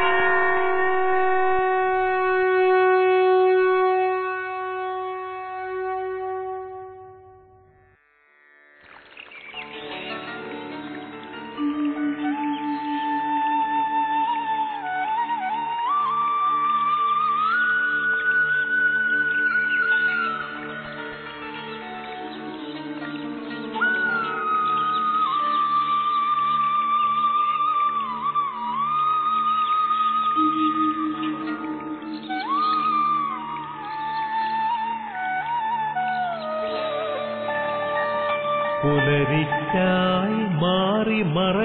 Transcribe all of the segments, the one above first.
പുലരിക്കായി മാറി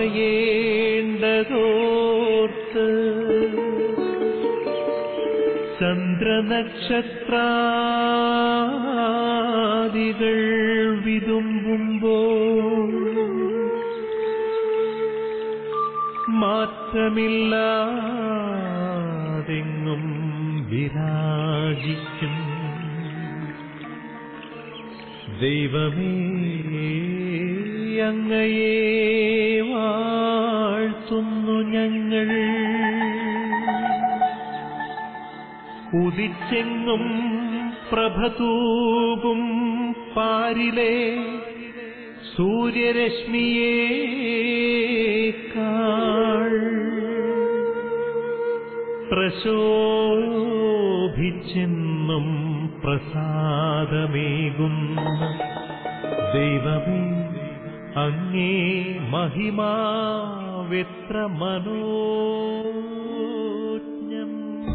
മറയേണ്ടതോർത്ത് ചന്ദ്രനക്ഷത്രാദികൾ വിതുമ്പുമ്പോൾ മാറ്റമില്ലാതെങ്ങും വിരാജിക്കും ദൈവമേ അങ്ങയെ വാഴ്ത്തുന്നു ഞങ്ങൾ ഉദിച്ചെങ്ങും പ്രഭതൂകും പാരിലെ സൂര്യരശ്മിയേക്കാൾ പ്രശോഭിച്ചെന്നും പ്രസാദമേകുന്ന ദൈവമേ അങ്ങേ മഹിമാവെത്ര മനോജ്ഞം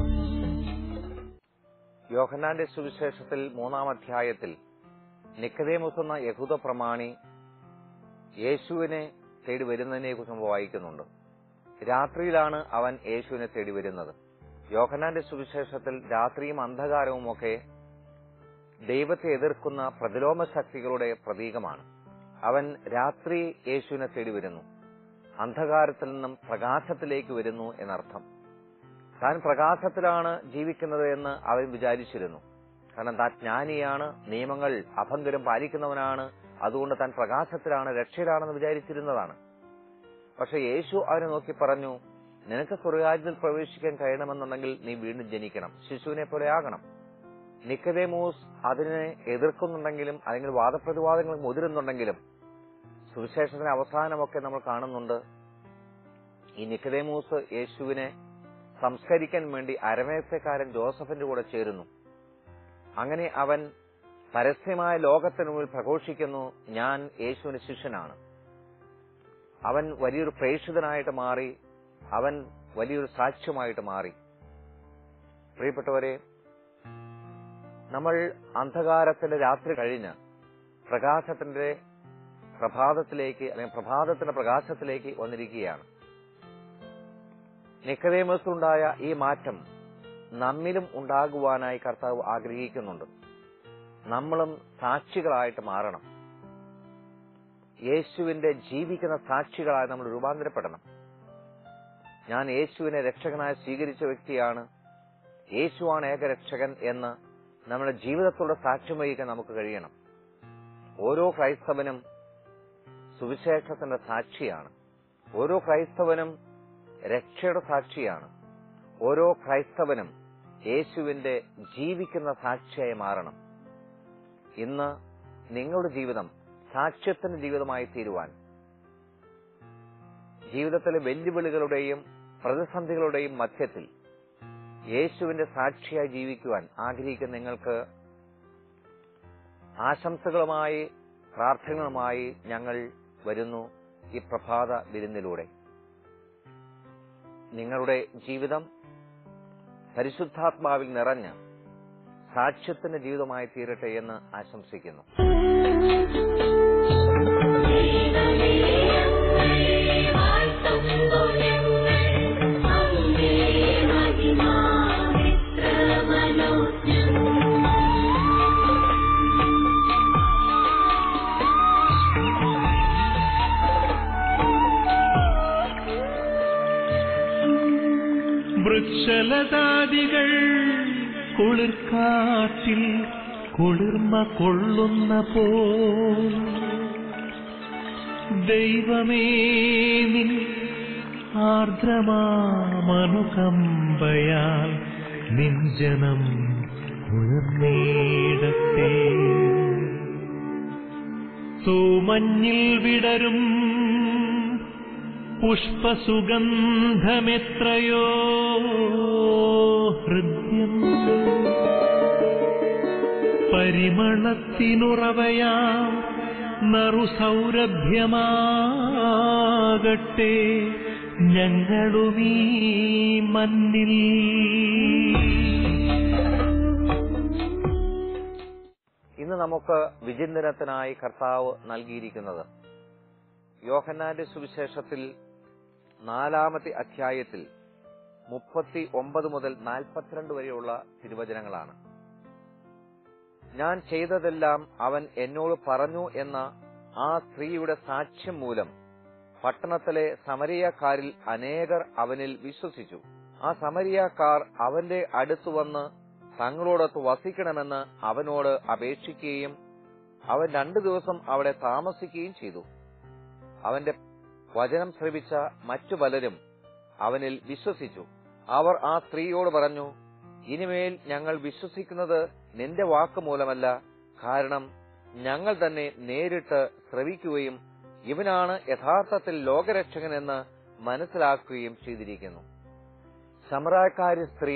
യോഹന്നാന്റെ സുവിശേഷത്തിൽ മൂന്നാം അധ്യായത്തിൽ നിക്കതേമുസ് എന്ന യഹൂദ പ്രമാണി യേശുവിനെ തേടി വരുന്നതിനെ കുറിച്ച് നമ്മൾ വായിക്കുന്നുണ്ട് രാത്രിയിലാണ് അവൻ യേശുവിനെ തേടി വരുന്നത് യോഹന്നാന്റെ സുവിശേഷത്തിൽ രാത്രിയും അന്ധകാരവും ഒക്കെ ദൈവത്തെ എതിർക്കുന്ന പ്രതിലോമ ശക്തികളുടെ പ്രതീകമാണ് അവൻ രാത്രി യേശുവിനെ തേടി വരുന്നു അന്ധകാരത്തിൽ നിന്നും പ്രകാശത്തിലേക്ക് വരുന്നു എന്നർത്ഥം താൻ പ്രകാശത്തിലാണ് ജീവിക്കുന്നത് എന്ന് അവൻ വിചാരിച്ചിരുന്നു കാരണം താൻ ജ്ഞാനിയാണ് നിയമങ്ങൾ അഭംഗരം പാലിക്കുന്നവനാണ് അതുകൊണ്ട് താൻ പ്രകാശത്തിലാണ് രക്ഷയിലാണെന്ന് വിചാരിച്ചിരുന്നതാണ് പക്ഷെ യേശു അവനെ നോക്കി പറഞ്ഞു നിനക്ക് സ്വർഗാജ്യത്തിൽ പ്രവേശിക്കാൻ കഴിയണമെന്നുണ്ടെങ്കിൽ നീ വീണ്ടും ജനിക്കണം ശിശുവിനെ പോലെ ആകണം നിക്കതേമൂസ് അതിനെ എതിർക്കുന്നുണ്ടെങ്കിലും അല്ലെങ്കിൽ വാദപ്രതിവാദങ്ങൾ മുതിരുന്നുണ്ടെങ്കിലും സുവിശേഷത്തിന്റെ അവസാനമൊക്കെ നമ്മൾ കാണുന്നുണ്ട് ഈ നിക്കതേമൂസ് യേശുവിനെ സംസ്കരിക്കാൻ വേണ്ടി അരമേസക്കാരൻ ജോസഫിന്റെ കൂടെ ചേരുന്നു അങ്ങനെ അവൻ പരസ്യമായ ലോകത്തിന് മുമ്പിൽ പ്രഘോഷിക്കുന്നു ഞാൻ യേശുവിന്റെ ശിഷ്യനാണ് അവൻ വലിയൊരു പ്രേക്ഷിതനായിട്ട് മാറി അവൻ വലിയൊരു സാക്ഷ്യമായിട്ട് മാറി പ്രിയപ്പെട്ടവരെ നമ്മൾ അന്ധകാരത്തിന്റെ രാത്രി കഴിഞ്ഞ് പ്രകാശത്തിന്റെ പ്രഭാതത്തിലേക്ക് അല്ലെങ്കിൽ പ്രഭാതത്തിന്റെ പ്രകാശത്തിലേക്ക് വന്നിരിക്കുകയാണ് നിക്കതേമസിലുണ്ടായ ഈ മാറ്റം നമ്മിലും ഉണ്ടാകുവാനായി കർത്താവ് ആഗ്രഹിക്കുന്നുണ്ട് നമ്മളും സാക്ഷികളായിട്ട് മാറണം യേശുവിന്റെ ജീവിക്കുന്ന സാക്ഷികളായി നമ്മൾ രൂപാന്തരപ്പെടണം ഞാൻ യേശുവിനെ രക്ഷകനായി സ്വീകരിച്ച വ്യക്തിയാണ് യേശുവാണ് ഏകരക്ഷകൻ എന്ന് നമ്മുടെ ജീവിതത്തോടെ സാക്ഷ്യം വഹിക്കാൻ നമുക്ക് കഴിയണം ഓരോ ക്രൈസ്തവനും സുവിശേഷത്തിന്റെ സാക്ഷിയാണ് ഓരോ ക്രൈസ്തവനും രക്ഷയുടെ സാക്ഷിയാണ് ഓരോ ക്രൈസ്തവനും യേശുവിന്റെ ജീവിക്കുന്ന സാക്ഷിയായി മാറണം ഇന്ന് നിങ്ങളുടെ ജീവിതം സാക്ഷ്യത്തിന്റെ ജീവിതമായി തീരുവാൻ ജീവിതത്തിലെ വെല്ലുവിളികളുടെയും പ്രതിസന്ധികളുടെയും മധ്യത്തിൽ യേശുവിന്റെ സാക്ഷിയായി ജീവിക്കുവാൻ ആഗ്രഹിക്കുന്ന നിങ്ങൾക്ക് ആശംസകളുമായി പ്രാർത്ഥനകളുമായി ഞങ്ങൾ വരുന്നു ഈ പ്രഭാത വിരുന്നിലൂടെ നിങ്ങളുടെ ജീവിതം പരിശുദ്ധാത്മാവിൽ നിറഞ്ഞ് സാക്ഷ്യത്തിന്റെ ജീവിതമായി തീരട്ടെ എന്ന് ആശംസിക്കുന്നു വൃക്ഷലതാദികൾ കുളിർക്കാറ്റിൽ കുളിർമ കൊള്ളുന്ന പോ ദൈവമേ നിൻ ആർദ്രമാമനുകമ്പയാൽ നിഞ്ജനം ഉയർന്നേടത്തെ തൂമഞ്ഞിൽ വിടരും പുഷ്പസുഗന്ധമെത്രയോ ഹൃദ്യം പരിമളത്തിനുറവയാം നറുസൗരഭ്യമാകട്ടെ ഞങ്ങളുമീ മണ്ണിൽ ഇന്ന് നമുക്ക് വിചിന്തനത്തിനായി കർത്താവ് നൽകിയിരിക്കുന്നത് യോഹന്നാന്റെ സുവിശേഷത്തിൽ നാലാമത്തെ അധ്യായത്തിൽ മുപ്പത്തി ഒമ്പത് മുതൽ നാൽപ്പത്തിരണ്ട് വരെയുള്ള തിരുവചനങ്ങളാണ് ഞാൻ ചെയ്തതെല്ലാം അവൻ എന്നോട് പറഞ്ഞു എന്ന ആ സ്ത്രീയുടെ സാക്ഷ്യം മൂലം പട്ടണത്തിലെ സമരിയക്കാരിൽ അനേകർ അവനിൽ വിശ്വസിച്ചു ആ സമരിയക്കാർ അവന്റെ അടുത്തു വന്ന് തങ്ങളോടൊത്ത് വസിക്കണമെന്ന് അവനോട് അപേക്ഷിക്കുകയും അവൻ രണ്ടു ദിവസം അവിടെ താമസിക്കുകയും ചെയ്തു അവന്റെ വചനം ശ്രവിച്ച മറ്റു പലരും അവനിൽ വിശ്വസിച്ചു അവർ ആ സ്ത്രീയോട് പറഞ്ഞു ഇനിമേൽ ഞങ്ങൾ വിശ്വസിക്കുന്നത് നിന്റെ വാക്ക് മൂലമല്ല കാരണം ഞങ്ങൾ തന്നെ നേരിട്ട് ശ്രവിക്കുകയും ഇവനാണ് യഥാർത്ഥത്തിൽ ലോകരക്ഷകനെന്ന് മനസ്സിലാക്കുകയും ചെയ്തിരിക്കുന്നു സമറാക്കാരി സ്ത്രീ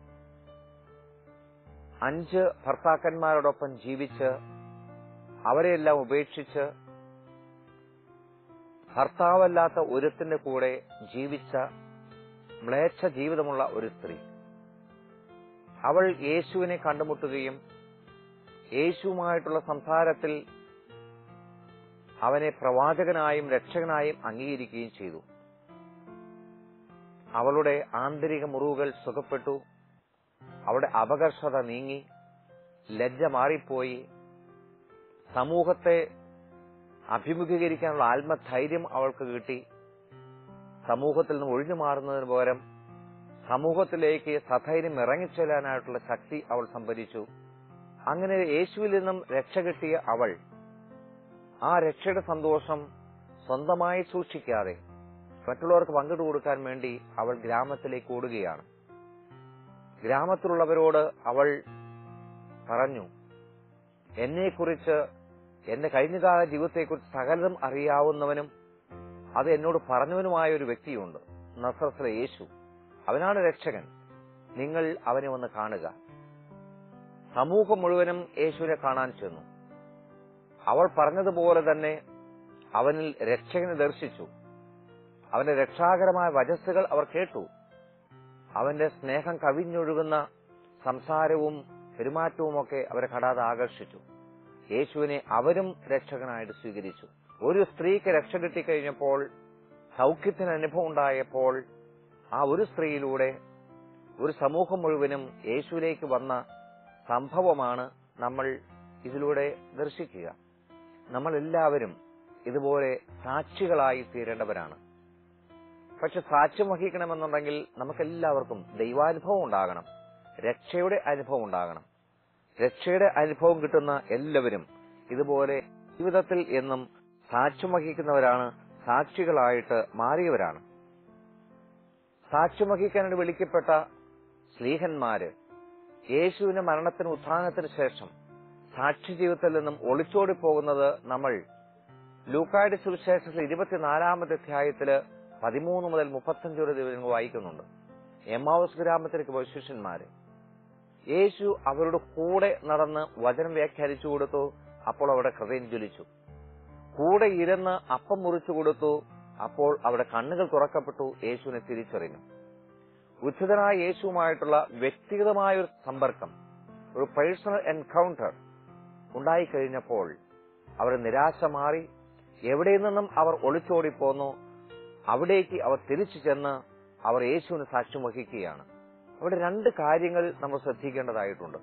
അഞ്ച് ഭർത്താക്കന്മാരോടൊപ്പം ജീവിച്ച് അവരെയെല്ലാം ഉപേക്ഷിച്ച് ഭർത്താവല്ലാത്ത ഒരുത്തിന്റെ കൂടെ ജീവിച്ച മ്ലേച്ഛ ജീവിതമുള്ള ഒരു സ്ത്രീ അവൾ യേശുവിനെ കണ്ടുമുട്ടുകയും യേശുവുമായിട്ടുള്ള സംസാരത്തിൽ അവനെ പ്രവാചകനായും രക്ഷകനായും അംഗീകരിക്കുകയും ചെയ്തു അവളുടെ ആന്തരിക മുറിവുകൾ സുഖപ്പെട്ടു അവളുടെ അപകർഷത നീങ്ങി ലജ്ജ മാറിപ്പോയി സമൂഹത്തെ അഭിമുഖീകരിക്കാനുള്ള ആത്മധൈര്യം അവൾക്ക് കിട്ടി സമൂഹത്തിൽ നിന്ന് ഒഴിഞ്ഞു മാറുന്നതിന് പകരം സമൂഹത്തിലേക്ക് സധൈര്യം ഇറങ്ങിച്ചെല്ലാനായിട്ടുള്ള ശക്തി അവൾ സംഭരിച്ചു അങ്ങനെ യേശുവിൽ നിന്നും രക്ഷ കിട്ടിയ അവൾ ആ രക്ഷയുടെ സന്തോഷം സ്വന്തമായി സൂക്ഷിക്കാതെ മറ്റുള്ളവർക്ക് പങ്കിട്ടു കൊടുക്കാൻ വേണ്ടി അവൾ ഗ്രാമത്തിലേക്ക് ഓടുകയാണ് ഗ്രാമത്തിലുള്ളവരോട് അവൾ പറഞ്ഞു എന്നെക്കുറിച്ച് എന്റെ കഴിഞ്ഞകാല ജീവിതത്തെക്കുറിച്ച് സകലതും അറിയാവുന്നവനും അത് എന്നോട് പറഞ്ഞവനുമായ ഒരു വ്യക്തിയുണ്ട് നസ്രത്തിലെ യേശു അവനാണ് രക്ഷകൻ നിങ്ങൾ അവനെ ഒന്ന് കാണുക സമൂഹം മുഴുവനും യേശുവിനെ കാണാൻ ചെന്നു അവൾ പറഞ്ഞതുപോലെ തന്നെ അവനിൽ രക്ഷകനെ ദർശിച്ചു അവന്റെ രക്ഷാകരമായ വചസ്സുകൾ അവർ കേട്ടു അവന്റെ സ്നേഹം കവിഞ്ഞൊഴുകുന്ന സംസാരവും പെരുമാറ്റവുമൊക്കെ അവരെ കടാതെ ആകർഷിച്ചു യേശുവിനെ അവരും രക്ഷകനായിട്ട് സ്വീകരിച്ചു ഒരു സ്ത്രീക്ക് രക്ഷ കിട്ടിക്കഴിഞ്ഞപ്പോൾ സൗഖ്യത്തിന് അനുഭവം ഉണ്ടായപ്പോൾ ആ ഒരു സ്ത്രീയിലൂടെ ഒരു സമൂഹം മുഴുവനും യേശുവിലേക്ക് വന്ന സംഭവമാണ് നമ്മൾ ഇതിലൂടെ ദർശിക്കുക നമ്മൾ എല്ലാവരും ഇതുപോലെ സാക്ഷികളായി തീരേണ്ടവരാണ് പക്ഷെ സാക്ഷ്യം വഹിക്കണമെന്നുണ്ടെങ്കിൽ നമുക്കെല്ലാവർക്കും ദൈവാനുഭവം ഉണ്ടാകണം രക്ഷയുടെ അനുഭവം ഉണ്ടാകണം രക്ഷയുടെ അനുഭവം കിട്ടുന്ന എല്ലാവരും ഇതുപോലെ ജീവിതത്തിൽ എന്നും സാക്ഷ്യം വഹിക്കുന്നവരാണ് സാക്ഷികളായിട്ട് മാറിയവരാണ് സാക്ഷ്യം വഹിക്കാനായിട്ട് വിളിക്കപ്പെട്ട സ്ലീഹന്മാര് യേശുവിന്റെ മരണത്തിന് ഉത്ഥാനത്തിന് ശേഷം സാക്ഷി ജീവിതത്തിൽ നിന്നും ഒളിച്ചോടി പോകുന്നത് നമ്മൾ ലൂക്കായുടെ സുവിശേഷത്തിൽ ഇരുപത്തിനാലാമത്തെ അധ്യായത്തില് പതിമൂന്ന് മുതൽ മുപ്പത്തഞ്ച് വരെ ദിവസങ്ങൾ വായിക്കുന്നുണ്ട് എമാവസ് ഗ്രാമത്തിലേക്ക് പോയ ശിഷ്യന്മാര് യേശു അവരുടെ കൂടെ നടന്ന് വചനം വ്യാഖ്യാനിച്ചു കൊടുത്തു അപ്പോൾ അവിടെ ഹൃദയം ജ്വലിച്ചു കൂടെ ഇരുന്ന് അപ്പം മുറിച്ചു കൊടുത്തു അപ്പോൾ അവിടെ കണ്ണുകൾ തുറക്കപ്പെട്ടു യേശുവിനെ തിരിച്ചറിഞ്ഞു ഉചിതനായ യേശുവുമായിട്ടുള്ള വ്യക്തിഗതമായ ഒരു സമ്പർക്കം ഒരു പേഴ്സണൽ എൻകൗണ്ടർ ഉണ്ടായിക്കഴിഞ്ഞപ്പോൾ അവർ നിരാശ മാറി എവിടെ നിന്നും അവർ ഒളിച്ചോടിപ്പോന്നു അവിടേക്ക് അവർ തിരിച്ചു ചെന്ന് അവർ യേശുവിന് സാക്ഷ്യം വഹിക്കുകയാണ് അവിടെ രണ്ട് കാര്യങ്ങൾ നമ്മൾ ശ്രദ്ധിക്കേണ്ടതായിട്ടുണ്ട്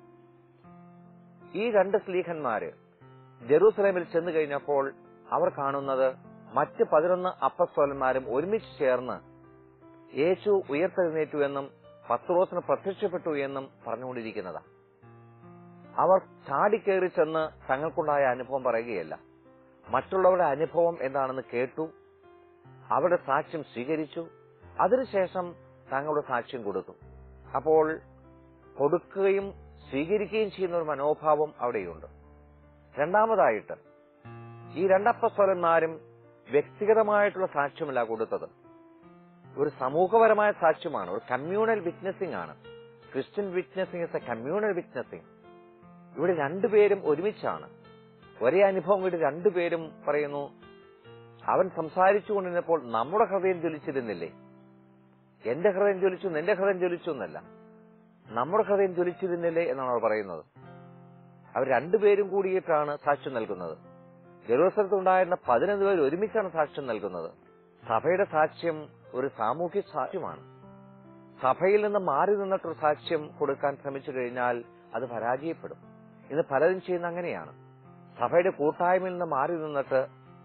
ഈ രണ്ട് സ്ലീഹന്മാര് ജെറൂസലേമിൽ ചെന്നു കഴിഞ്ഞപ്പോൾ അവർ കാണുന്നത് മറ്റ് പതിനൊന്ന് അപ്പസ്തോലന്മാരും ഒരുമിച്ച് ചേർന്ന് യേശു ഉയർത്തെഴുന്നേറ്റു എന്നും പത്രോസിന് പ്രത്യക്ഷപ്പെട്ടു എന്നും പറഞ്ഞുകൊണ്ടിരിക്കുന്നതാ അവർ ചാടിക്കേറി ചെന്ന് തങ്ങൾക്കുണ്ടായ അനുഭവം പറയുകയല്ല മറ്റുള്ളവരുടെ അനുഭവം എന്താണെന്ന് കേട്ടു അവരുടെ സാക്ഷ്യം സ്വീകരിച്ചു അതിനുശേഷം തങ്ങളുടെ സാക്ഷ്യം കൊടുത്തു അപ്പോൾ കൊടുക്കുകയും സ്വീകരിക്കുകയും ചെയ്യുന്ന ഒരു മനോഭാവം അവിടെയുണ്ട് രണ്ടാമതായിട്ട് ഈ രണ്ടപ്പസ്വലന്മാരും വ്യക്തിഗതമായിട്ടുള്ള സാക്ഷ്യമല്ല കൊടുത്തത് ഒരു സമൂഹപരമായ സാക്ഷ്യമാണ് ഒരു കമ്മ്യൂണൽ വിറ്റ്നസിംഗ് ആണ് Christian witnessing is a communal witnessing ഇവിടെ രണ്ടുപേരും ഒരുമിച്ചാണ് ഒരേ അനുഭവം കൂടി രണ്ടുപേരും പറയുന്നു അവൻ സംസാരിച്ചു കൊണ്ടിരുന്നപ്പോൾ നമ്മുടെ ഹൃദയം ജ്വലിച്ചിരുന്നില്ലേ എന്റെ ഹൃദയം ജ്വലിച്ചു നിന്റെ ഹൃദയം ജ്വലിച്ചു എന്നല്ല നമ്മുടെ ഹൃദയം ജ്വലിച്ചിരുന്നില്ലേ എന്നാണ് അവർ പറയുന്നത് അവർ രണ്ടുപേരും കൂടിയിട്ടാണ് സാക്ഷ്യം നൽകുന്നത് ജെറൂസലത്തുണ്ടായിരുന്ന പതിനൊന്ന് പേർ ഒരുമിച്ചാണ് സാക്ഷ്യം നൽകുന്നത് സഭയുടെ സാക്ഷ്യം ഒരു സാമൂഹ്യ സാക്ഷ്യമാണ് സഭയിൽ നിന്ന് മാറി നിന്നിട്ടൊരു സാക്ഷ്യം കൊടുക്കാൻ ശ്രമിച്ചു കഴിഞ്ഞാൽ അത് പരാജയപ്പെടും ഇന്ന് പലരും ചെയ്യുന്ന അങ്ങനെയാണ് സഭയുടെ കൂട്ടായ്മയിൽ നിന്ന് മാറി നിന്നിട്ട്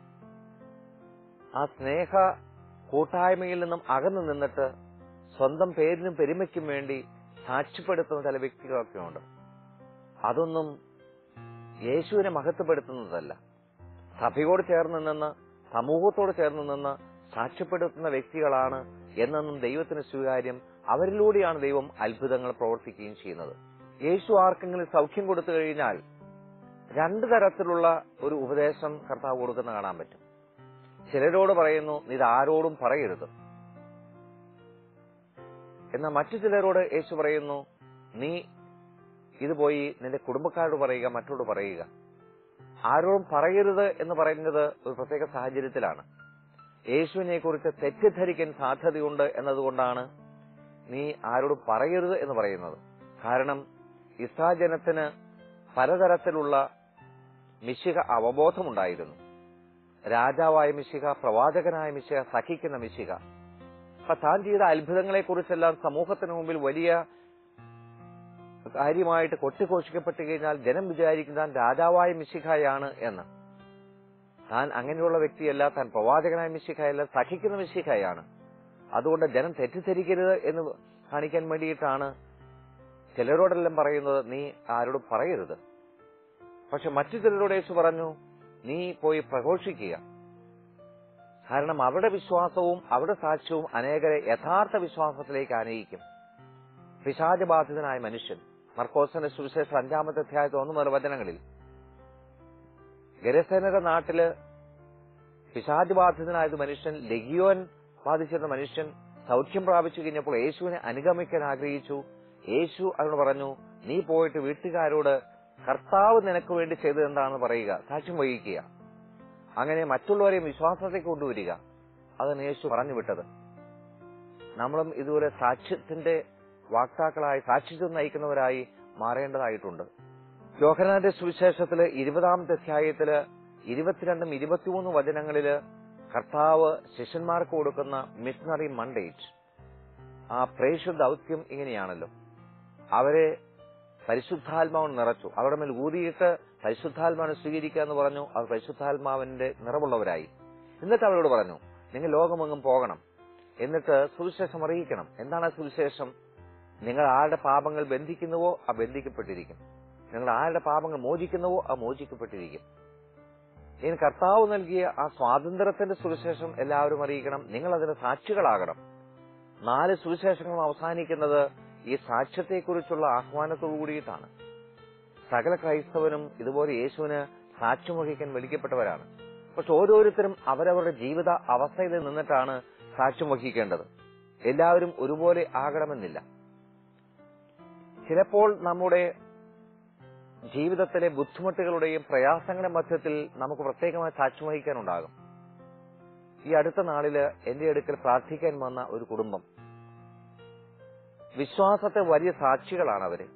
ആ സ്നേഹ കൂട്ടായ്മയിൽ നിന്നും അകന്നു നിന്നിട്ട് സ്വന്തം പേരിനും പെരുമയ്ക്കും വേണ്ടി സാക്ഷ്യപ്പെടുത്തുന്ന ചില വ്യക്തികളൊക്കെ ഉണ്ട് അതൊന്നും യേശുവിനെ മഹത്വപ്പെടുത്തുന്നതല്ല സഭയോട് ചേർന്ന് നിന്ന് സമൂഹത്തോട് ചേർന്ന് നിന്ന് സാക്ഷ്യപ്പെടുത്തുന്ന വ്യക്തികളാണ് എന്നെന്നും ദൈവത്തിന് സ്വീകാര്യം അവരിലൂടെയാണ് ദൈവം അത്ഭുതങ്ങൾ പ്രവർത്തിക്കുകയും ചെയ്യുന്നത് യേശു ആർക്കെങ്കിലും സൗഖ്യം കൊടുത്തു കഴിഞ്ഞാൽ രണ്ടു തരത്തിലുള്ള ഒരു ഉപദേശം കർത്താവ് കൊടുക്കുന്ന കാണാൻ പറ്റും ചിലരോട് പറയുന്നു നീ ഇത് ആരോടും പറയരുത് എന്നാൽ മറ്റു ചിലരോട് യേശു പറയുന്നു നീ ഇത് പോയി നിന്റെ കുടുംബക്കാരോട് പറയുക മറ്റോട് പറയുക ആരോടും പറയരുത് എന്ന് പറയുന്നത് ഒരു പ്രത്യേക സാഹചര്യത്തിലാണ് യേശുവിനെ കുറിച്ച് തെറ്റിദ്ധരിക്കാൻ സാധ്യതയുണ്ട് എന്നതുകൊണ്ടാണ് നീ ആരോടും പറയരുത് എന്ന് പറയുന്നത് കാരണം ഇസ്രാജനത്തിന് പലതരത്തിലുള്ള മിശിക അവബോധമുണ്ടായിരുന്നു രാജാവായ മിശിക പ്രവാചകനായ മിശിക സഹിക്കുന്ന മിശിക അപ്പൊ താൻ ചെയ്ത അത്ഭുതങ്ങളെ കുറിച്ചെല്ലാം സമൂഹത്തിന് മുമ്പിൽ വലിയ കാര്യമായിട്ട് കൊട്ടിഘോഷിക്കപ്പെട്ടു കഴിഞ്ഞാൽ ജനം വിചാരിക്കും താൻ രാജാവായ മിശിഖായാണ് എന്ന് താൻ അങ്ങനെയുള്ള വ്യക്തിയല്ല താൻ പ്രവാചകനായ മിശിഖായല്ല സഹിക്കുന്ന മിശിഖായാണ് അതുകൊണ്ട് ജനം തെറ്റിദ്ധരിക്കരുത് എന്ന് കാണിക്കാൻ വേണ്ടിയിട്ടാണ് ചിലരോടെല്ലാം പറയുന്നത് നീ ആരോടും പറയരുത് പക്ഷെ മറ്റു ചിലരോട് യേശു പറഞ്ഞു നീ പോയി പ്രഘോഷിക്കുക കാരണം അവരുടെ വിശ്വാസവും അവരുടെ സാക്ഷ്യവും അനേകരെ യഥാർത്ഥ വിശ്വാസത്തിലേക്ക് അനയിക്കും പിശാചബാധിതനായ മനുഷ്യൻ മർക്കോസിന്റെ സുവിശേഷം അഞ്ചാമത്തെ അധ്യായത്തിൽ ഒന്ന് മുതൽ വചനങ്ങളിൽ ഗരസേനയുടെ നാട്ടില് പിശാചബാധിതനായത് മനുഷ്യൻ ലഗിയോൻ ബാധിച്ചിരുന്ന മനുഷ്യൻ സൗഖ്യം പ്രാപിച്ചു കഴിഞ്ഞപ്പോൾ യേശുവിനെ അനുഗമിക്കാൻ ആഗ്രഹിച്ചു യേശു അവനോട് പറഞ്ഞു നീ പോയിട്ട് വീട്ടുകാരോട് കർത്താവ് നിനക്ക് വേണ്ടി ചെയ്തത് എന്താണെന്ന് പറയുക സാക്ഷ്യം വഹിക്കുക അങ്ങനെ മറ്റുള്ളവരെ വിശ്വാസത്തേക്ക് കൊണ്ടുവരിക അതാണ് യേശു പറഞ്ഞു വിട്ടത് നമ്മളും ഇതുപോലെ സാക്ഷ്യത്തിന്റെ വാക്താക്കളായി സാക്ഷിത്വം നയിക്കുന്നവരായി മാറേണ്ടതായിട്ടുണ്ട് യോഹനാന്റെ സുവിശേഷത്തില് ഇരുപതാമത്തെ അധ്യായത്തില് ഇരുപത്തിരണ്ടും ഇരുപത്തിമൂന്നും വചനങ്ങളില് കർത്താവ് ശിഷ്യന്മാർക്ക് കൊടുക്കുന്ന മിഷണറി മണ്ടേറ്റ് ആ പ്രേക്ഷ ദൗത്യം ഇങ്ങനെയാണല്ലോ അവരെ പരിശുദ്ധാത്മാവ് നിറച്ചു അവരുടെ മേൽ ഊതിയിട്ട് പരിശുദ്ധാത്മാവിനെ സ്വീകരിക്കുക എന്ന് പറഞ്ഞു അവർ പരിശുദ്ധാത്മാവിന്റെ നിറവുള്ളവരായി എന്നിട്ട് അവരോട് പറഞ്ഞു നിങ്ങൾ ലോകമെങ്ങും പോകണം എന്നിട്ട് സുവിശേഷം അറിയിക്കണം എന്താണ് ആ സുവിശേഷം നിങ്ങൾ ആരുടെ പാപങ്ങൾ ബന്ധിക്കുന്നുവോ ആ ബന്ധിക്കപ്പെട്ടിരിക്കും നിങ്ങൾ ആരുടെ പാപങ്ങൾ മോചിക്കുന്നുവോ ആ മോചിക്കപ്പെട്ടിരിക്കും ഇനി കർത്താവ് നൽകിയ ആ സ്വാതന്ത്ര്യത്തിന്റെ സുവിശേഷം എല്ലാവരും അറിയിക്കണം നിങ്ങൾ അതിന് സാക്ഷികളാകണം നാല് സുവിശേഷങ്ങളും അവസാനിക്കുന്നത് ഈ സാക്ഷ്യത്തെക്കുറിച്ചുള്ള ആഹ്വാനത്തോടു കൂടിയിട്ടാണ് സകല ക്രൈസ്തവനും ഇതുപോലെ യേശുവിന് സാക്ഷ്യം വഹിക്കാൻ വിളിക്കപ്പെട്ടവരാണ് പക്ഷെ ഓരോരുത്തരും അവരവരുടെ ജീവിത അവസ്ഥയിൽ നിന്നിട്ടാണ് സാക്ഷ്യം വഹിക്കേണ്ടത് എല്ലാവരും ഒരുപോലെ ആകണമെന്നില്ല ചിലപ്പോൾ നമ്മുടെ ജീവിതത്തിലെ ബുദ്ധിമുട്ടുകളുടെയും പ്രയാസങ്ങളുടെ മധ്യത്തിൽ നമുക്ക് പ്രത്യേകമായി സാക്ഷ്യം വഹിക്കാനുണ്ടാകും ഈ അടുത്ത നാളില് എന്റെ അടുക്കൽ പ്രാർത്ഥിക്കാൻ വന്ന ഒരു കുടുംബം വിശ്വാസത്തെ വലിയ സാക്ഷികളാണ് അവര്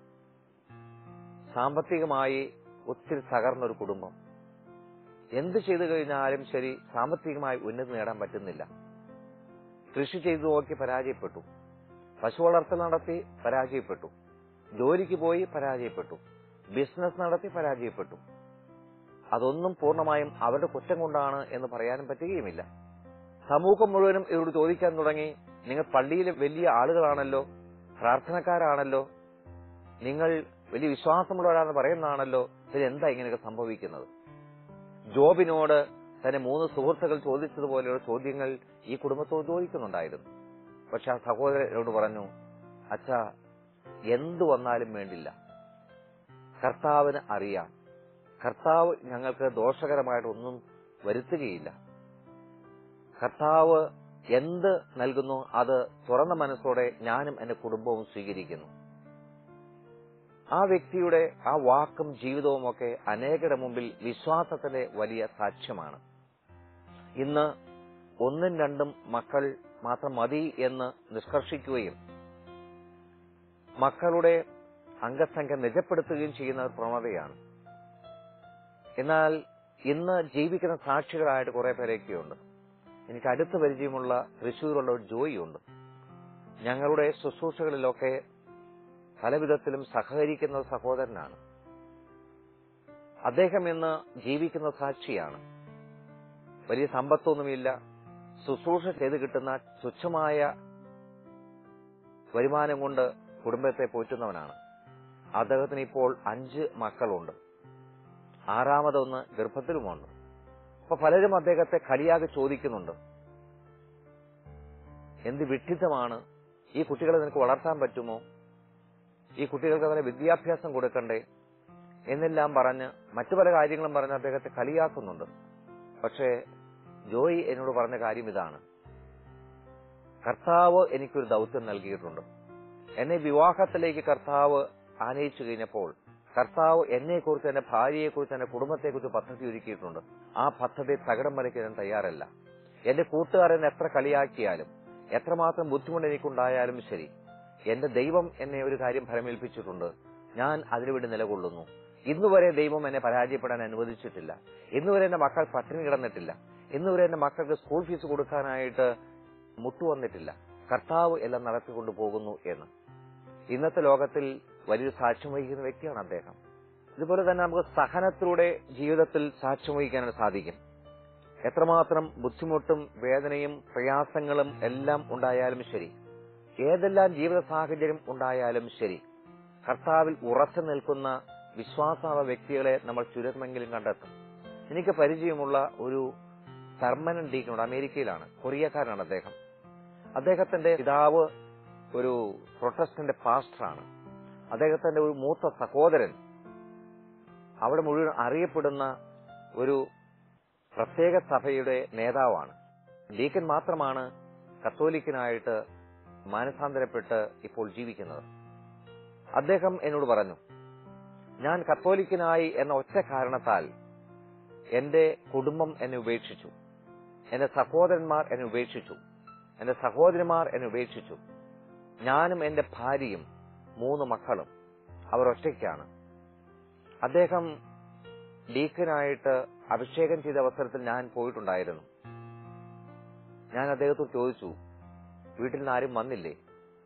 സാമ്പത്തികമായി ഒത്തിരി തകർന്ന ഒരു കുടുംബം എന്ത് ചെയ്തു കഴിഞ്ഞാലും ശരി സാമ്പത്തികമായി ഉന്നതി നേടാൻ പറ്റുന്നില്ല കൃഷി ചെയ്തു നോക്കി പരാജയപ്പെട്ടു പശു വളർത്തൽ നടത്തി പരാജയപ്പെട്ടു ജോലിക്ക് പോയി പരാജയപ്പെട്ടു ബിസിനസ് നടത്തി പരാജയപ്പെട്ടു അതൊന്നും പൂർണ്ണമായും അവരുടെ കുറ്റം കൊണ്ടാണ് എന്ന് പറയാനും പറ്റുകയുമില്ല സമൂഹം മുഴുവനും ഇവരോട് ചോദിക്കാൻ തുടങ്ങി നിങ്ങൾ പള്ളിയിലെ വലിയ ആളുകളാണല്ലോ പ്രാർത്ഥനക്കാരാണല്ലോ നിങ്ങൾ വലിയ വിശ്വാസമുള്ളവരാണെന്ന് പറയുന്നതാണല്ലോ പിന്നെ എന്താ ഇങ്ങനെയൊക്കെ സംഭവിക്കുന്നത് ജോബിനോട് തന്നെ മൂന്ന് സുഹൃത്തുക്കൾ ചോദിച്ചതുപോലെയുള്ള ചോദ്യങ്ങൾ ഈ കുടുംബത്തോട് ചോദിക്കുന്നുണ്ടായിരുന്നു പക്ഷെ ആ സഹോദരനോട് പറഞ്ഞു അച്ഛ എന്തു വന്നാലും വേണ്ടില്ല കർത്താവിന് അറിയാം കർത്താവ് ഞങ്ങൾക്ക് ദോഷകരമായിട്ടൊന്നും വരുത്തുകയില്ല കർത്താവ് എന്ത് നൽകുന്നു അത് തുറന്ന മനസ്സോടെ ഞാനും എന്റെ കുടുംബവും സ്വീകരിക്കുന്നു ആ വ്യക്തിയുടെ ആ വാക്കും ജീവിതവും ഒക്കെ അനേകരുടെ മുമ്പിൽ വിശ്വാസത്തിന്റെ വലിയ സാക്ഷ്യമാണ് ഇന്ന് ഒന്നും രണ്ടും മക്കൾ മാത്രം മതി എന്ന് നിഷ്കർഷിക്കുകയും മക്കളുടെ അംഗസംഖ്യ നിജപ്പെടുത്തുകയും ചെയ്യുന്ന ഒരു പ്രവണതയാണ് എന്നാൽ ഇന്ന് ജീവിക്കുന്ന സാക്ഷികളായിട്ട് കുറെ പേരൊക്കെയുണ്ട് എനിക്ക് അടുത്ത പരിചയമുള്ള തൃശ്ശൂരുള്ള ഒരു ജോയിയുണ്ട് ഞങ്ങളുടെ ശുശ്രൂഷകളിലൊക്കെ പലവിധത്തിലും സഹകരിക്കുന്ന ഒരു സഹോദരനാണ് അദ്ദേഹം ഇന്ന് ജീവിക്കുന്ന സാക്ഷിയാണ് വലിയ സമ്പത്തൊന്നുമില്ല ശുശ്രൂഷ ചെയ്ത് കിട്ടുന്ന തുച്ഛമായ വരുമാനം കൊണ്ട് കുടുംബത്തെ പോറ്റുന്നവനാണ് അദ്ദേഹത്തിന് ഇപ്പോൾ അഞ്ച് മക്കളുണ്ട് ആറാമതൊന്ന് ഗർഭത്തിലുമുണ്ട് അപ്പൊ പലരും അദ്ദേഹത്തെ കളിയാകെ ചോദിക്കുന്നുണ്ട് എന്ത് വിഡ്ഢിത്തമാണ് ഈ കുട്ടികളെ നിനക്ക് വളർത്താൻ പറ്റുമോ ഈ കുട്ടികൾക്ക് അതിന് വിദ്യാഭ്യാസം കൊടുക്കണ്ടേ എന്നെല്ലാം പറഞ്ഞ് മറ്റു പല കാര്യങ്ങളും പറഞ്ഞ് അദ്ദേഹത്തെ കളിയാക്കുന്നുണ്ട് പക്ഷേ ജോയി എന്നോട് പറഞ്ഞ കാര്യം ഇതാണ് കർത്താവ് എനിക്കൊരു ദൗത്യം നൽകിയിട്ടുണ്ട് എന്നെ വിവാഹത്തിലേക്ക് കർത്താവ് ആനയിച്ചു കഴിഞ്ഞപ്പോൾ കർത്താവ് എന്നെക്കുറിച്ച് എന്റെ ഭാര്യയെക്കുറിച്ച് എന്റെ കുടുംബത്തെക്കുറിച്ച് പദ്ധതി ഒരുക്കിയിട്ടുണ്ട് ആ പദ്ധതി തകിടം മറിക്കാൻ ഞാൻ തയ്യാറല്ല എന്റെ കൂട്ടുകാരൻ എത്ര കളിയാക്കിയാലും എത്രമാത്രം ബുദ്ധിമുട്ട് എനിക്കുണ്ടായാലും ശരി എന്റെ ദൈവം എന്നെ ഒരു കാര്യം ഫലമേൽപ്പിച്ചിട്ടുണ്ട് ഞാൻ അതിനുവേണ്ടി നിലകൊള്ളുന്നു ഇന്നുവരെ ദൈവം എന്നെ പരാജയപ്പെടാൻ അനുവദിച്ചിട്ടില്ല ഇന്നുവരെ എന്റെ മക്കൾ പട്ടിണി കിടന്നിട്ടില്ല ഇന്നുവരെ എന്റെ മക്കൾക്ക് സ്കൂൾ ഫീസ് കൊടുക്കാനായിട്ട് മുട്ടുവന്നിട്ടില്ല കർത്താവ് എല്ലാം നടത്തിക്കൊണ്ടു പോകുന്നു എന്ന് ഇന്നത്തെ ലോകത്തിൽ വലിയൊരു സാക്ഷ്യം വഹിക്കുന്ന വ്യക്തിയാണ് അദ്ദേഹം ഇതുപോലെ തന്നെ നമുക്ക് സഹനത്തിലൂടെ ജീവിതത്തിൽ സാക്ഷ്യം വഹിക്കാൻ സാധിക്കും എത്രമാത്രം ബുദ്ധിമുട്ടും വേദനയും പ്രയാസങ്ങളും എല്ലാം ഉണ്ടായാലും ശരി ഏതെല്ലാം ജീവിത സാഹചര്യം ഉണ്ടായാലും ശരി കർത്താവിൽ ഉറച്ചു നിൽക്കുന്ന വിശ്വാസാവ വ്യക്തികളെ നമ്മൾ ചുരുക്കമെങ്കിലും കണ്ടെത്തും എനിക്ക് പരിചയമുള്ള ഒരു പെർമനന്റ് ഡീക്കനുണ്ട് അമേരിക്കയിലാണ് കൊറിയക്കാരനാണ് അദ്ദേഹം അദ്ദേഹത്തിന്റെ പിതാവ് ഒരു പ്രൊട്ടസ്റ്റന്റ് പാസ്റ്ററാണ് അദ്ദേഹത്തിന്റെ ഒരു മൂത്ത സഹോദരൻ അവിടെ മുഴുവൻ അറിയപ്പെടുന്ന ഒരു പ്രത്യേക സഭയുടെ നേതാവാണ് ഡീക്കൻ മാത്രമാണ് കത്തോലിക്കനായിട്ട് മാനസാന്തരപ്പെട്ട് ഇപ്പോൾ ജീവിക്കുന്നത് അദ്ദേഹം എന്നോട് പറഞ്ഞു ഞാൻ കത്തോലിക്കനായി എന്ന ഒറ്റ കാരണത്താൽ എന്റെ കുടുംബം എന്നെ ഉപേക്ഷിച്ചു എന്റെ സഹോദരന്മാർ എന്നെ ഉപേക്ഷിച്ചു എന്റെ സഹോദരിമാർ എന്നെ ഉപേക്ഷിച്ചു ഞാനും എന്റെ ഭാര്യയും മൂന്ന് മക്കളും അവർ ഒറ്റയ്ക്കാണ് അദ്ദേഹം ഡീക്കനായിട്ട് അഭിഷേകം ചെയ്ത അവസരത്തിൽ ഞാൻ പോയിട്ടുണ്ടായിരുന്നു ഞാൻ അദ്ദേഹത്തോട് ചോദിച്ചു വീട്ടിൽ നിന്ന് ആരും വന്നില്ലേ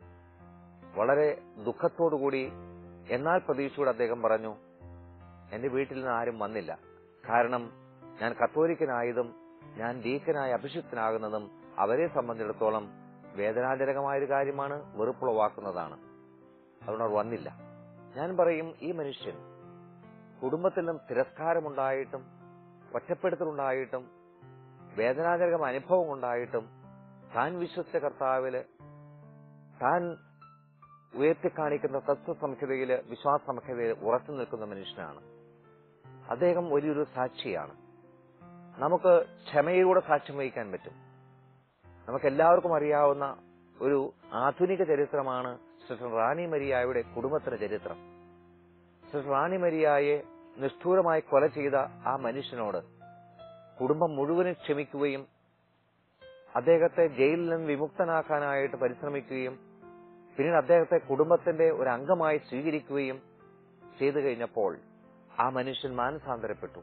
വളരെ ദുഃഖത്തോടുകൂടി എന്നാൽ പ്രതീക്ഷയോടെ അദ്ദേഹം പറഞ്ഞു എന്റെ വീട്ടിൽ നിന്ന് ആരും വന്നില്ല കാരണം ഞാൻ കത്തോലിക്കനായതും ഞാൻ ഡീക്കനായി അഭിഷിക്തനാകുന്നതും അവരെ സംബന്ധിച്ചിടത്തോളം വേദനാജനകമായ ഒരു കാര്യമാണ് വെറുപ്പുളവാക്കുന്നതാണ് അതുകൊണ്ട് അവർ വന്നില്ല ഞാൻ പറയും ഈ മനുഷ്യൻ കുടുംബത്തിൽ നിന്നും തിരസ്കാരമുണ്ടായിട്ടും ഒറ്റപ്പെടുത്തലുണ്ടായിട്ടും വേദനാജനകം അനുഭവം ഉണ്ടായിട്ടും താൻ വിശ്വസിച്ച കർത്താവില് താൻ ഉയർത്തിക്കാണിക്കുന്ന തത്വസംഹിതയില് വിശ്വാസ സംഹിതയിൽ ഉറച്ചു നിൽക്കുന്ന മനുഷ്യനാണ് അദ്ദേഹം വലിയൊരു സാക്ഷിയാണ് നമുക്ക് ക്ഷമയിലൂടെ സാക്ഷ്യം വഹിക്കാൻ പറ്റും നമുക്ക് എല്ലാവർക്കും അറിയാവുന്ന ഒരു ആധുനിക ചരിത്രമാണ് സിസ്റ്റർ റാണി മരിയായുടെ കുടുംബത്തിന്റെ ചരിത്രം സിസ്റ്റർ റാണി മരിയായെ നിഷ്ഠൂരമായി കൊല ചെയ്ത ആ മനുഷ്യനോട് കുടുംബം മുഴുവനും ക്ഷമിക്കുകയും അദ്ദേഹത്തെ ജയിലിൽ നിന്ന് വിമുക്തനാക്കാനായിട്ട് പരിശ്രമിക്കുകയും പിന്നീട് അദ്ദേഹത്തെ കുടുംബത്തിന്റെ ഒരു അംഗമായി സ്വീകരിക്കുകയും ചെയ്തു കഴിഞ്ഞപ്പോൾ ആ മനുഷ്യൻ മാനസാന്തരപ്പെട്ടു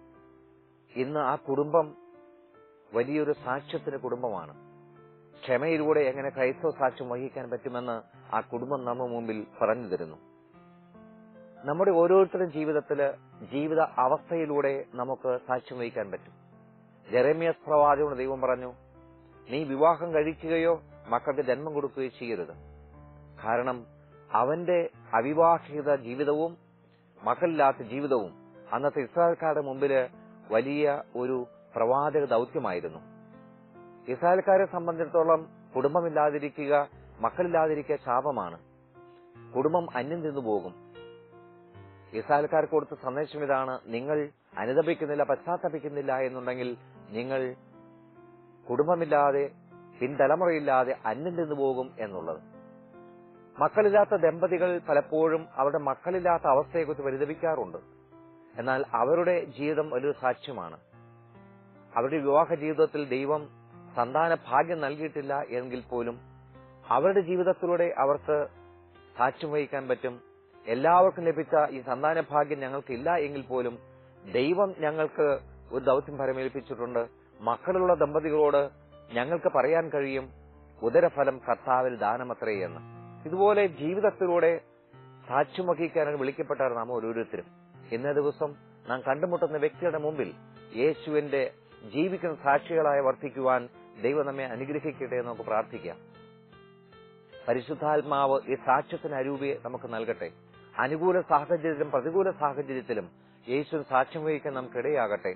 ഇന്ന് ആ കുടുംബം വലിയൊരു സാക്ഷ്യത്തിന് കുടുംബമാണ് ക്ഷമയിലൂടെ എങ്ങനെ ക്രൈസ്തവ സാക്ഷ്യം വഹിക്കാൻ പറ്റുമെന്ന് ആ കുടുംബം നമ്മ മുമ്പിൽ പറഞ്ഞു തരുന്നു നമ്മുടെ ഓരോരുത്തരുടെ ജീവിതത്തില് ജീവിത അവസ്ഥയിലൂടെ നമുക്ക് സാക്ഷ്യം വഹിക്കാൻ പറ്റും ജെറേമിയസ് പ്രവാചകനോട് ദൈവം പറഞ്ഞു നീ വിവാഹം കഴിക്കുകയോ മക്കൾക്ക് ജന്മം കൊടുക്കുകയോ ചെയ്യരുത് കാരണം അവന്റെ അവിവാഹിത ജീവിതവും മക്കളില്ലാത്ത ജീവിതവും അന്നത്തെ ഇസ്രായേൽക്കാരുടെ മുമ്പില് വലിയ ഒരു പ്രവാചക ദൗത്യമായിരുന്നു ഇസ്രായേൽക്കാരെ സംബന്ധിച്ചിടത്തോളം കുടുംബമില്ലാതിരിക്കുക മക്കളില്ലാതിരിക്കുക ശാപമാണ് കുടുംബം അന്യം നിന്നു പോകും ഇസ്രായേൽക്കാർക്ക് കൊടുത്ത സന്ദേശം ഇതാണ് നിങ്ങൾ അനുദപിക്കുന്നില്ല പശ്ചാത്തപിക്കുന്നില്ല എന്നുണ്ടെങ്കിൽ നിങ്ങൾ കുടുംബമില്ലാതെ പിൻതലമുറയില്ലാതെ അന്യം നിന്നു പോകും എന്നുള്ളത് മക്കളില്ലാത്ത ദമ്പതികൾ പലപ്പോഴും അവരുടെ മക്കളില്ലാത്ത അവസ്ഥയെക്കുറിച്ച് പരിതപിക്കാറുണ്ട് എന്നാൽ അവരുടെ ജീവിതം ഒരു സാക്ഷ്യമാണ് അവരുടെ വിവാഹ ജീവിതത്തിൽ ദൈവം സന്താന ഭാഗ്യം നൽകിയിട്ടില്ല എങ്കിൽ പോലും അവരുടെ ജീവിതത്തിലൂടെ അവർക്ക് സാക്ഷ്യം വഹിക്കാൻ പറ്റും എല്ലാവർക്കും ലഭിച്ച ഈ സന്താന ഭാഗ്യം ഞങ്ങൾക്കില്ല എങ്കിൽ പോലും ദൈവം ഞങ്ങൾക്ക് ഒരു ദൗത്യം പരമേൽപ്പിച്ചിട്ടുണ്ട് മക്കളുള്ള ദമ്പതികളോട് ഞങ്ങൾക്ക് പറയാൻ കഴിയും ഉദരഫലം കർത്താവിൽ ദാനമത്രേ എന്ന് ഇതുപോലെ ജീവിതത്തിലൂടെ സാക്ഷ്യം വഹിക്കാനാണ് വിളിക്കപ്പെട്ടവർ നാം ഓരോരുത്തരും ഇന്നേ ദിവസം നാം കണ്ടുമുട്ടുന്ന വ്യക്തിയുടെ മുമ്പിൽ യേശുവിന്റെ ജീവിക്കുന്ന സാക്ഷികളായി വർദ്ധിക്കുവാൻ ദൈവം നമ്മെ അനുഗ്രഹിക്കട്ടെ എന്ന് നമുക്ക് പ്രാർത്ഥിക്കാം പരിശുദ്ധാത്മാവ് ഈ സാക്ഷ്യത്തിന് അരൂപിയെ നമുക്ക് നൽകട്ടെ അനുകൂല സാഹചര്യത്തിലും പ്രതികൂല സാഹചര്യത്തിലും യേശു സാക്ഷ്യം വഹിക്കാൻ നമുക്കിടയാകട്ടെ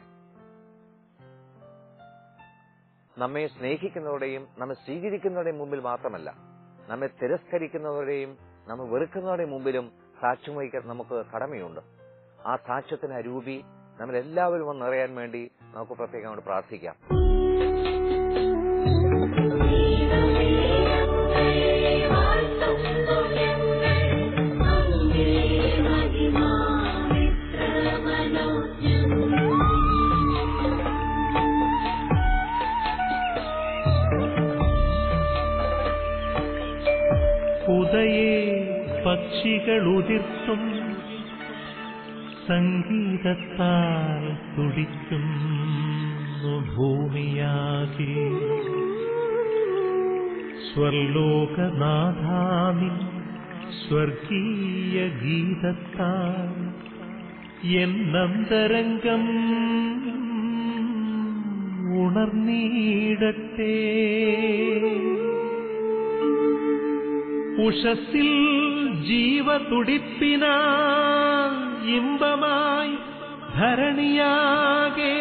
നമ്മെ സ്നേഹിക്കുന്നവരുടെയും നമ്മെ സ്വീകരിക്കുന്നവരുടെയും മുമ്പിൽ മാത്രമല്ല നമ്മെ തിരസ്കരിക്കുന്നവരുടെയും നമ്മെ വെറുക്കുന്നവരുടെയും മുമ്പിലും സാക്ഷ്യം വഹിക്കാൻ നമുക്ക് കടമയുണ്ട് ആ സാക്ഷ്യത്തിന് അരൂപി നമ്മളെല്ലാവരും ഒന്ന് നിറയാൻ വേണ്ടി നമുക്ക് പ്രത്യേകം പ്രാർത്ഥിക്കാം ഉദയേ പക്ഷികൾ ഉതിർത്തും സംഗീതത്താൽ തുടിക്കുന്നു ഭൂമിയാകെ സ്വർലോകനാഥാമി സ്വർഗീയ ഗീതത്താൽ എന്നന്തരംഗം ഉണർന്നീടട്ടെ ഉഷസ്സിൽ ജീവതുടിപ്പിന ഇമ്പമായി ധരണിയാകെ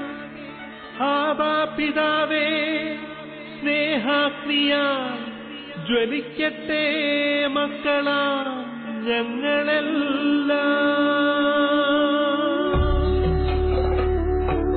ആവാപിതാവേ സ്നേഹാഗ്നിയാ ജ്വലിക്കട്ടെ മക്കളാ ഞങ്ങളെല്ലാം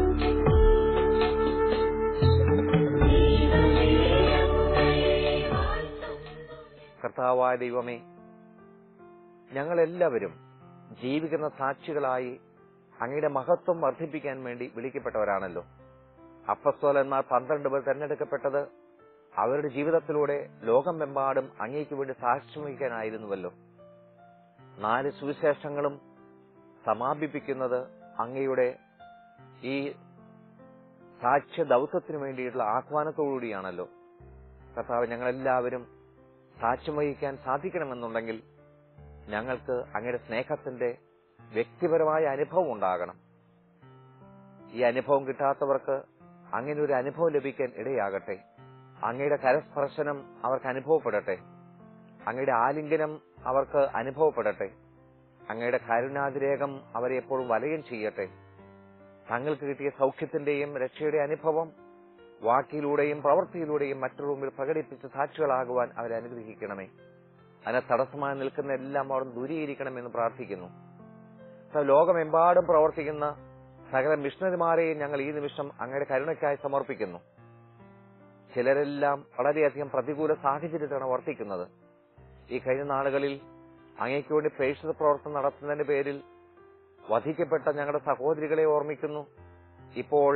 കർത്താവായ ദൈവമേ ഞങ്ങളെല്ലാവരും ജീവിക്കുന്ന സാക്ഷികളായി അങ്ങയുടെ മഹത്വം വർദ്ധിപ്പിക്കാൻ വേണ്ടി വിളിക്കപ്പെട്ടവരാണല്ലോ അപ്പസ്തോലന്മാർ പന്ത്രണ്ട് പേർ തെരഞ്ഞെടുക്കപ്പെട്ടത് അവരുടെ ജീവിതത്തിലൂടെ ലോകമെമ്പാടും അങ്ങേക്ക് വേണ്ടി സാക്ഷ്യം വഹിക്കാനായിരുന്നുവല്ലോ നാല് സുവിശേഷങ്ങളും സമാപിപ്പിക്കുന്നത് അങ്ങയുടെ ഈ സാക്ഷ്യ ദൗത്യത്തിനു വേണ്ടിയിട്ടുള്ള ആഹ്വാനത്തോടുകൂടിയാണല്ലോ കർത്താവ് ഞങ്ങളെല്ലാവരും സാക്ഷ്യം വഹിക്കാൻ സാധിക്കണമെന്നുണ്ടെങ്കിൽ ഞങ്ങൾക്ക് അങ്ങയുടെ സ്നേഹത്തിന്റെ വ്യക്തിപരമായ അനുഭവം ഉണ്ടാകണം ഈ അനുഭവം കിട്ടാത്തവർക്ക് അങ്ങനെ ഒരു അനുഭവം ലഭിക്കാൻ ഇടയാകട്ടെ അങ്ങയുടെ കരസ്പർശനം അവർക്ക് അനുഭവപ്പെടട്ടെ അങ്ങയുടെ ആലിംഗനം അവർക്ക് അനുഭവപ്പെടട്ടെ അങ്ങയുടെ കരുണാതിരേകം അവരെ എപ്പോഴും വലയം ചെയ്യട്ടെ തങ്ങൾക്ക് കിട്ടിയ സൗഖ്യത്തിന്റെയും രക്ഷയുടെ അനുഭവം വാക്കിലൂടെയും പ്രവൃത്തിയിലൂടെയും മറ്റൊരു മുമ്പിൽ പ്രകടിപ്പിച്ച് സാക്ഷികളാകുവാൻ അവരെ അനുഗ്രഹിക്കണമേ അതിനെ തടസ്സമായി നിൽക്കുന്ന എല്ലാം അവിടെ ദൂരീകരിക്കണമെന്ന് പ്രാർത്ഥിക്കുന്നു സോ, ലോകമെമ്പാടും പ്രവർത്തിക്കുന്ന സകല മിഷണറിമാരെയും ഞങ്ങൾ ഈ നിമിഷം അങ്ങയുടെ കരുണയ്ക്കായി സമർപ്പിക്കുന്നു ചിലരെല്ലാം വളരെയധികം പ്രതികൂല സാഹചര്യത്തിലാണ് വർത്തിക്കുന്നത് ഈ കഴിഞ്ഞ നാളുകളിൽ അങ്ങേക്ക് വേണ്ടി പ്രേക്ഷിത പ്രവർത്തനം നടത്തുന്നതിന്റെ പേരിൽ വധിക്കപ്പെട്ട ഞങ്ങളുടെ സഹോദരികളെ ഓർമ്മിക്കുന്നു ഇപ്പോൾ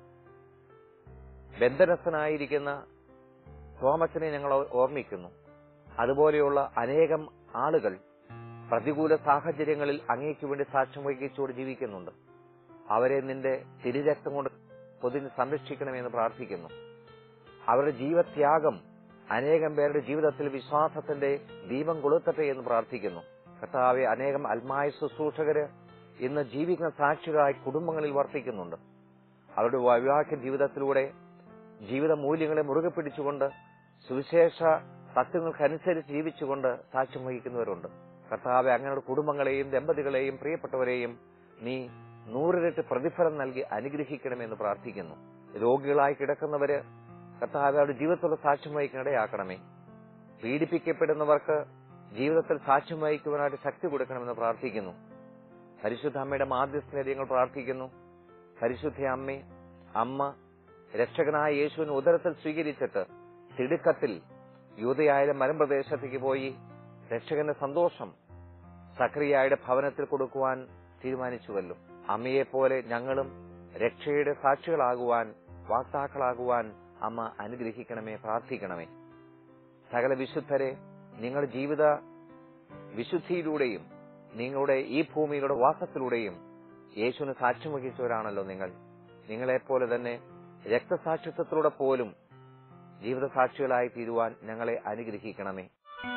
ബന്ധനസ്ഥനായിരിക്കുന്ന തോമച്ചനെ ഞങ്ങൾ ഓർമ്മിക്കുന്നു അതുപോലെയുള്ള അനേകം ആളുകൾ പ്രതികൂല സാഹചര്യങ്ങളിൽ അങ്ങേക്ക് വേണ്ടി സാക്ഷ്യം വഹിച്ചുകൊണ്ട് ജീവിക്കുന്നുണ്ട് അവരെ നിന്റെ തിരുരക്തം കൊണ്ട് പൊതിഞ്ഞ് സംരക്ഷിക്കണമെന്ന് പ്രാർത്ഥിക്കുന്നു അവരുടെ ജീവത്യാഗം അനേകം പേരുടെ ജീവിതത്തിൽ വിശ്വാസത്തിന്റെ ദീപം കൊളുത്തട്ടെ എന്ന് പ്രാർത്ഥിക്കുന്നു കർത്താവെ അനേകം അൽമായ ശുശ്രൂഷകര് ഇന്ന് ജീവിക്കുന്ന സാക്ഷികളായി കുടുംബങ്ങളിൽ വർത്തിക്കുന്നുണ്ട് അവരുടെ വൈവാഹിക ജീവിതത്തിലൂടെ ജീവിത മൂല്യങ്ങളെ മുറുകെ പിടിച്ചുകൊണ്ട് സുവിശേഷ തത്വങ്ങൾക്കനുസരിച്ച് ജീവിച്ചുകൊണ്ട് സാക്ഷ്യം വഹിക്കുന്നവരുണ്ട് കർത്താവെ അങ്ങയുടെ കുടുംബങ്ങളെയും ദമ്പതികളെയും പ്രിയപ്പെട്ടവരെയും നീ നൂറിരട്ടി പ്രതിഫലം നൽകി അനുഗ്രഹിക്കണമെന്ന് പ്രാർത്ഥിക്കുന്നു രോഗികളായി കിടക്കുന്നവര് കർത്താവ് അവരുടെ ജീവിതത്തിലുള്ള സാക്ഷ്യം വഹിക്കാൻ ഇടയാക്കണമേ പീഡിപ്പിക്കപ്പെടുന്നവർക്ക് ജീവിതത്തിൽ സാക്ഷ്യം വഹിക്കുവാനായിട്ട് ശക്തി കൊടുക്കണമെന്ന് പ്രാർത്ഥിക്കുന്നു പരിശുദ്ധ അമ്മയുടെ മാധ്യസ്ഥനെ ഞങ്ങൾ പ്രാർത്ഥിക്കുന്നു പരിശുദ്ധ അമ്മേ അമ്മ രക്ഷകനായ യേശുവിനെ ഉദരത്തിൽ സ്വീകരിച്ചിട്ട് തിടുക്കത്തിൽ യൂതയായാലും മലമ്പ്രദേശത്തേക്ക് പോയി രക്ഷകന്റെ സന്തോഷം സക്രിയായുടെ ഭവനത്തിൽ കൊടുക്കുവാൻ തീരുമാനിച്ചുവല്ലോ അമ്മയെ പോലെ ഞങ്ങളും രക്ഷയുടെ സാക്ഷികളാകുവാൻ വാക്താക്കളാകുവാൻ അമ്മ അനുഗ്രഹിക്കണമേ പ്രാർത്ഥിക്കണമേ സകല വിശുദ്ധരെ നിങ്ങളുടെ ജീവിത വിശുദ്ധിയിലൂടെയും നിങ്ങളുടെ ഈ ഭൂമിയുടെ വാസത്തിലൂടെയും യേശുവിന് സാക്ഷ്യം വഹിച്ചവരാണല്ലോ നിങ്ങൾ നിങ്ങളെപ്പോലെ തന്നെ രക്തസാക്ഷിത്വത്തിലൂടെ പോലും ജീവിതസാക്ഷികളായി തീരുവാൻ ഞങ്ങളെ അനുഗ്രഹിക്കണമേ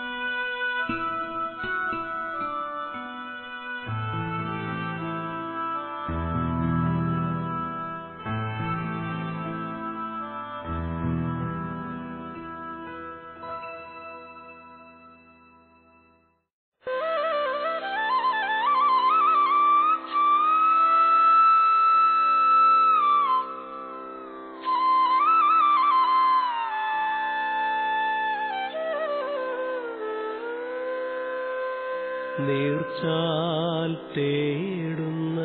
നീർച്ചാൽ തേടുന്ന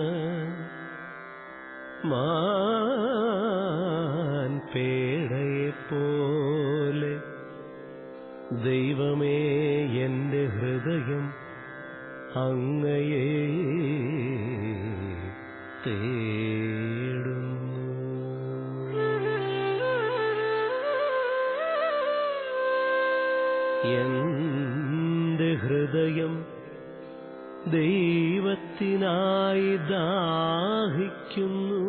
മാൻ പേടയെ പോലെ ദൈവമേ എന്റെ ഹൃദയം അങ്ങയെ തേടുന്നു എന്റെ ഹൃദയം ദൈവത്തിനായി ദാഹിക്കുന്നു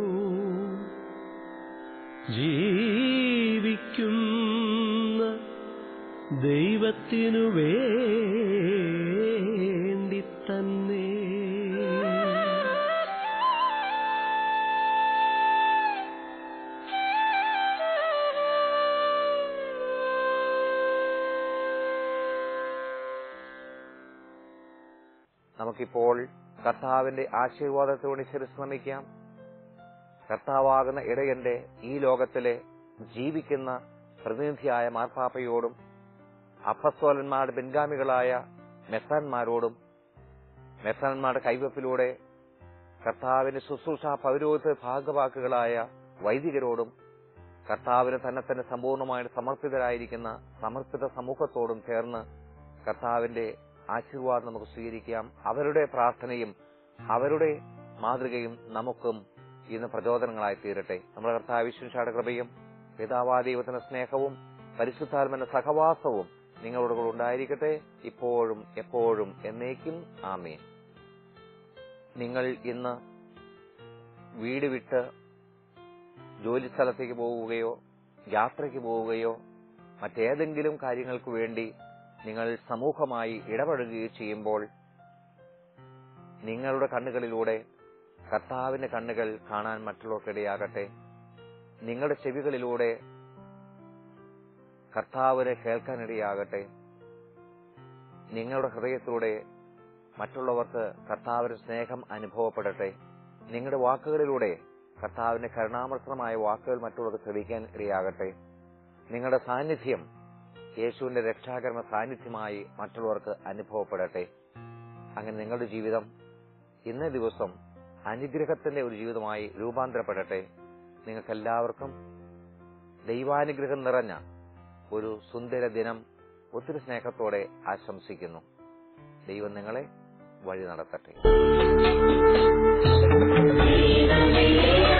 ജീവിക്കുന്ന ദൈവത്തിനു വേണ്ടി തന്നെ നമുക്കിപ്പോൾ കർത്താവിന്റെ ആശീർവാദത്തോട് ശ്രമിക്കാം കർത്താവാകുന്ന ഇടയന്റെ ഈ ലോകത്തിലെ ജീവിക്കുന്ന പ്രതിനിധിയായ മാർപ്പാപ്പയോടും അപ്പസ്തോലന്മാരുടെ പിൻഗാമികളായ മെത്താന്മാരോടും മെത്താന്മാരുടെ കൈവപ്പിലൂടെ കർത്താവിന്റെ ശുശ്രൂഷ പൗരോഹിത ഭാഗവാക്കുകളായ വൈദികരോടും കർത്താവിന് തന്നെ തന്നെ സമ്പൂർണ്ണമായിട്ട് സമർപ്പിതരായിരിക്കുന്ന സമർപ്പിത സമൂഹത്തോടും ചേർന്ന് കർത്താവിന്റെ ആശീർവാദം നമുക്ക് സ്വീകരിക്കാം അവരുടെ പ്രാർത്ഥനയും അവരുടെ മാതൃകയും നമുക്കും ഇന്ന് പ്രചോദനങ്ങളായി തീരട്ടെ നമ്മുടെ കർത്താവ് വിശ്വശാട കൃപയും പിതാവാ ദൈവത്തിന്റെ സ്നേഹവും പരിശുദ്ധാത്മന്റെ സഹവാസവും നിങ്ങളോട് കൂടെ ഉണ്ടായിരിക്കട്ടെ ഇപ്പോഴും എപ്പോഴും എന്നേക്കും ആമേൻ നിങ്ങൾ ഇന്ന് വീട് വിട്ട് ജോലി സ്ഥലത്തേക്ക് പോവുകയോ യാത്രയ്ക്ക് പോവുകയോ മറ്റേതെങ്കിലും കാര്യങ്ങൾക്ക് വേണ്ടി നിങ്ങൾ സമൂഹമായി ഇടപഴകുകയോ ചെയ്യുമ്പോൾ നിങ്ങളുടെ കണ്ണുകളിലൂടെ കർത്താവിന്റെ കണ്ണുകൾ കാണാൻ മറ്റുള്ളവർക്കിടയാകട്ടെ നിങ്ങളുടെ ചെവികളിലൂടെ കർത്താവിനെ കേൾക്കാനിടയാകട്ടെ നിങ്ങളുടെ ഹൃദയത്തിലൂടെ മറ്റുള്ളവർക്ക് കർത്താവിന്റെ സ്നേഹം അനുഭവപ്പെടട്ടെ നിങ്ങളുടെ വാക്കുകളിലൂടെ കർത്താവിന്റെ കരുണാമൃതമായ വാക്കുകൾ മറ്റുള്ളവർക്ക് ശ്രവിക്കാൻ ഇടയാകട്ടെ നിങ്ങളുടെ സാന്നിധ്യം യേശുവിന്റെ രക്ഷാകരണ സാന്നിധ്യമായി മറ്റുള്ളവർക്ക് അനുഭവപ്പെടട്ടെ അങ്ങനെ നിങ്ങളുടെ ജീവിതം ഇന്നേ ദിവസം അനുഗ്രഹത്തിന്റെ ഒരു ജീവിതമായി രൂപാന്തരപ്പെടട്ടെ നിങ്ങൾക്കെല്ലാവർക്കും ദൈവാനുഗ്രഹം നിറഞ്ഞ ഒരു സുന്ദര ദിനം ഒത്തിരി സ്നേഹത്തോടെ ആശംസിക്കുന്നു ദൈവം നിങ്ങളെ വഴി നടത്തട്ടെ ദൈവമേ